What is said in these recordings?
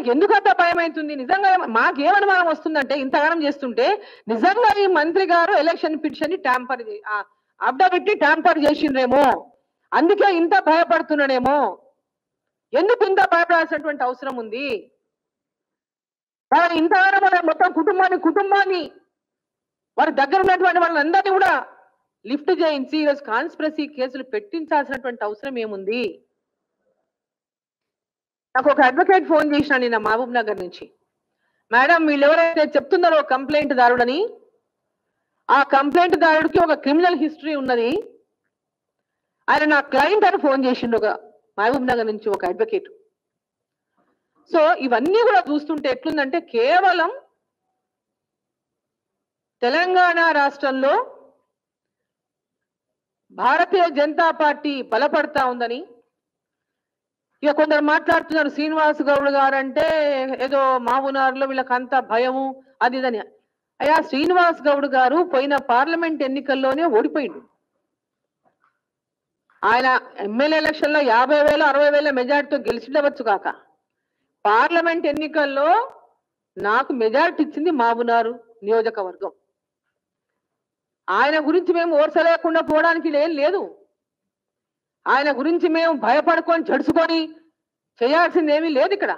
ఆయనకి ఎందుకు అంత భయం అవుతుంది నిజంగా ఏమ- మాకేమనుమానం వస్తుందంటే ఇంతగానం చేస్తుంటే నిజంగా ఈ మంత్రి గారు ఎలక్షన్ పిటిషన్ ని ట్యాంపర్ అడ్డబెట్టి ట్యాంపర్ చేసిండ్రేమో అందుకే ఇంత భయపడుతున్నాడేమో ఎందుకు ఇంత భయపడాల్సినటువంటి అవసరం ఉంది వారు ఇంతగానం వాళ్ళ మొత్తం కుటుంబాన్ని కుటుంబాన్ని వారి దగ్గర ఉన్నటువంటి వాళ్ళందరినీ కూడా లిఫ్ట్ చేయించి ఈరోజు కాన్స్పిరసీ కేసులు పెట్టించాల్సినటువంటి అవసరం ఏముంది నాకు ఒక అడ్వకేట్ ఫోన్ చేసిన నిన్న మహబూబ్ నగర్ నుంచి మేడం వీళ్ళు ఎవరైతే చెప్తున్నారో కంప్లైంట్ దారుడని ఆ కంప్లైంట్ దారుడికి ఒక క్రిమినల్ హిస్టరీ ఉన్నది ఆయన నా క్లయింట్ అని ఫోన్ చేసిండు ఒక మహబూబ్ నగర్ నుంచి ఒక అడ్వకేట్ సో ఇవన్నీ కూడా చూస్తుంటే ఎట్లుందంటే కేవలం తెలంగాణ రాష్ట్రంలో భారతీయ జనతా పార్టీ బలపడతా ఉందని ఇక కొందరు మాట్లాడుతున్నారు శ్రీనివాస్ గౌడ్ గారు అంటే ఏదో మావునారులో వీళ్ళకంత భయము అది ఇదని అయ్యా శ్రీనివాస్ గౌడ్ గారు పోయిన పార్లమెంట్ ఎన్నికల్లోనే ఓడిపోయిండు ఆయన ఎమ్మెల్యే ఎలక్షన్ లో యాభై వేలు అరవై వేల మెజార్టీతో గెలిచిండవచ్చు కాక పార్లమెంట్ ఎన్నికల్లో నాకు మెజారిటీ ఇచ్చింది మాబునారు నియోజకవర్గం ఆయన గురించి మేము ఓర్చలేకుండా పోవడానికి ఏం లేదు ఆయన గురించి మేము భయపడుకొని జడుచుకొని చేయాల్సింది ఏమీ లేదు ఇక్కడ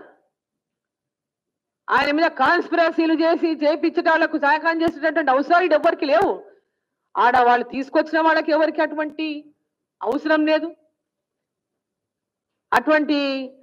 ఆయన మీద కాన్స్పిరసీలు చేసి చేపించటాలకు సహాయం చేసేటటువంటి అవసరాలు ఎవరికి లేవు ఆడ వాళ్ళు తీసుకొచ్చిన వాళ్ళకి ఎవరికి అటువంటి అవసరం లేదు అటువంటి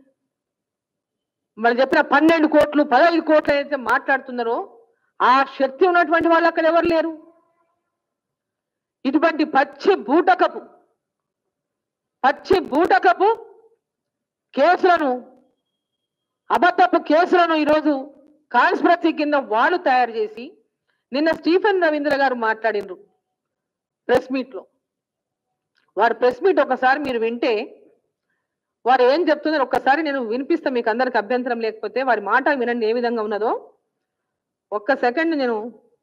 మరి చెప్పిన పన్నెండు కోట్లు పదహైదు కోట్లు అయితే మాట్లాడుతున్నారో ఆ శక్తి ఉన్నటువంటి వాళ్ళు అక్కడ ఎవరు లేరు ఇటువంటి పచ్చి బూటకపు పచ్చి బూటకపు కేసులను అబద్ధపు కేసులను ఈరోజు కాన్స్పిరసీ కింద వాళ్ళు తయారు చేసి నిన్న స్టీఫెన్ రవీంద్ర గారు మాట్లాడినరు ప్రెస్ మీట్ లో వారి ప్రెస్ మీట్ ఒకసారి మీరు వింటే వారు ఏం చెప్తున్నారు ఒక్కసారి నేను వినిపిస్తా మీకు అందరికి అభ్యంతరం లేకపోతే వారి మాట వినండి ఏ విధంగా ఉన్నదో ఒక్క సెకండ్ నేను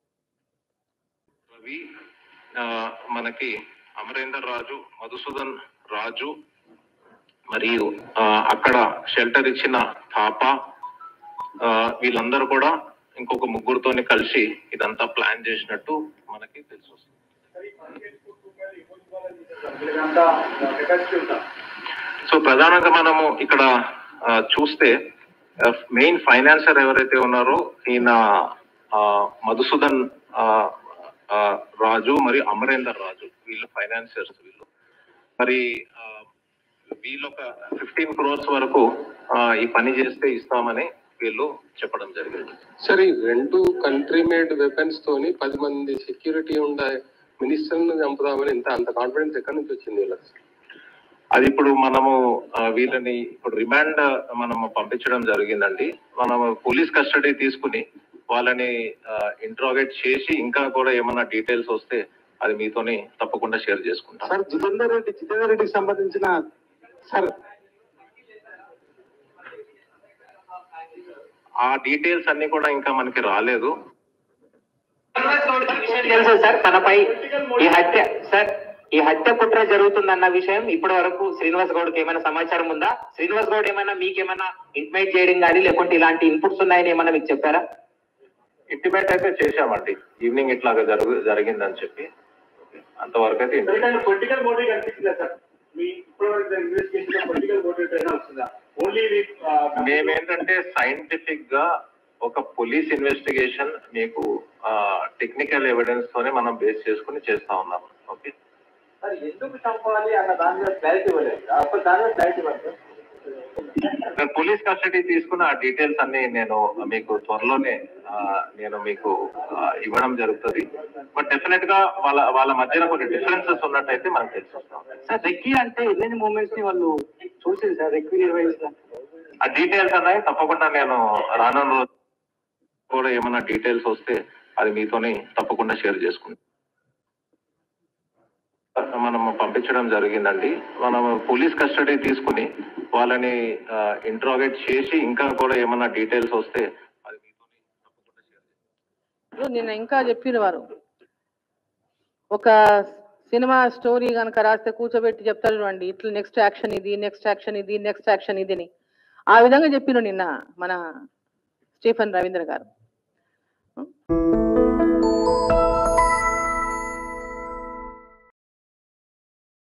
రవి ఆ, మనకి అమరేందర్ రాజు మధుసూదన్ రాజు మరియు ఆ, అక్కడ షెల్టర్ ఇచ్చిన పాప ఆ, వీళ్ళందరూ కూడా ఇంకొక ముగ్గురుతోని కలిసి ఇదంతా ప్లాన్ చేసినట్టు మనకి తెలుసు సో ప్రధానంగా మనము ఇక్కడ ఆ, చూస్తే మెయిన్ ఫైనాన్సర్ ఎవరైతే ఉన్నారో ఈయన ఆ, మధుసూదన్ ఆ, ఆ, రాజు మరియు అమరేందర్ రాజు వీళ్ళు ఫైనాన్సర్స్ వీళ్ళు మరి ఆ, వీళ్ళు ఒక ఫిఫ్టీన్ క్రోర్స్ వరకు ఆ, ఈ పని చేస్తే ఇస్తామని వీళ్ళు చెప్పడం జరిగింది సరే ఈ రెండు కంట్రీ మేడ్ వెపన్స్ తోని పది మంది సెక్యూరిటీ ఉండే మినిస్టర్ ను చంపుదామని ఇంత అంత కాన్ఫిడెన్స్ ఎక్కడి నుంచి వచ్చింది వీళ్ళకి అది ఇప్పుడు మనము ఆ, వీళ్ళని ఇప్పుడు రిమాండ్ మనము పంపించడం జరిగిందండి మనము పోలీస్ కస్టడీ తీసుకుని వాళ్ళని ఇంట్రాగేట్ చేసి ఇంకా కూడా ఏమైనా డీటెయిల్స్ వస్తే అది మీతోని తప్పకుండా షేర్ చేసుకుంటాం సార్ జితేందర్ రెడ్డి జితేందర్ రెడ్డికి సంబంధించిన సార్ ఆ డీటెయిల్స్ అన్ని కూడా ఇంకా మనకి రాలేదు తెలుసు సార్ తనపై ఈ హత్య సార్ ఈ హత్య కుట్ర జరుగుతుందన్న విషయం ఇప్పటి వరకు శ్రీనివాస్ గౌడ్కి ఏమైనా సమాచారం ఉందా శ్రీనివాస్ గౌడ్ ఏమైనా మీకేమైనా ఇంటిమేట్ చేయడం కానీ లేకుంటే ఇలాంటి ఇన్పుట్స్ ఉన్నాయని ఏమైనా మీకు చెప్పారా ఇంటిమేట్ అయితే చేశామండి ఈవినింగ్ ఇట్లాగా జరుగు జరిగిందని చెప్పి అంతవరకు అయితే intimate. పొలిటికల్ మోటివ్ కనిపిస్తుందా సార్ మీ ఇప్పటివరకు ఇన్వెస్టిగేషన్ పొలిటికల్ మోటివ్ అయినా వస్తుందా ఓన్లీ మేమేంటంటే సైంటిఫిక్ గా ఒక పోలీస్ ఇన్వెస్టిగేషన్ మీకు టెక్నికల్ ఎవిడెన్స్ తోనే మనం బేస్ చేసుకుని చేస్తా ఉన్నాం ఓకే ఎందుకు చంపాలి అన్న దాని మీద క్లారిటీ ఇవ్వలేదు అప్పుడు దాని మీద క్లారిటీ ఇవ్వాలి నేను పోలీస్ కస్టడీ తీసుకున్న ఆ డీటెయిల్స్ అన్ని నేను మీకు త్వరలోనే ఆ, నేను మీకు ఆ, ఇవ్వడం జరుగుతుంది బట్ డెఫినెట్ గా వాళ్ళ వాళ్ళ మధ్యన కొన్ని డిఫరెన్సెస్ ఉన్నట్టయితే మనకు తెలిసి సార్ రెక్కి అంటే ఎన్ని మూమెంట్స్ ని వాళ్ళు చూసింది సార్ రెక్కి నిర్వహించిన ఆ డీటెయిల్స్ అన్నాయి తప్పకుండా నేను రానున్న రోజు కూడా ఏమైనా డీటెయిల్స్ వస్తే అది మీతోని తప్పకుండా షేర్ చేసుకుంటాం మనం పంపించడం జరిగిందండి మనం పోలీస్ కస్టడీ తీసుకుని వాళ్ళని ఇంట్రాగేట్ చేసి ఇంకా కూడా ఏమైనా డీటెయిల్స్ వస్తే అది మీతోని తప్పకుండా షేర్ ఇప్పుడు నిన్న ఇంకా చెప్పిన వారు ఒక సినిమా స్టోరీ కనుక రాస్తే కూర్చోబెట్టి చెప్తారు చూడండి ఇట్లా నెక్స్ట్ యాక్షన్ ఇది నెక్స్ట్ యాక్షన్ ఇది నెక్స్ట్ యాక్షన్ ఇది అని ఆ విధంగా చెప్పిన నిన్న మన స్టీఫెన్ రవీంద్ర గారు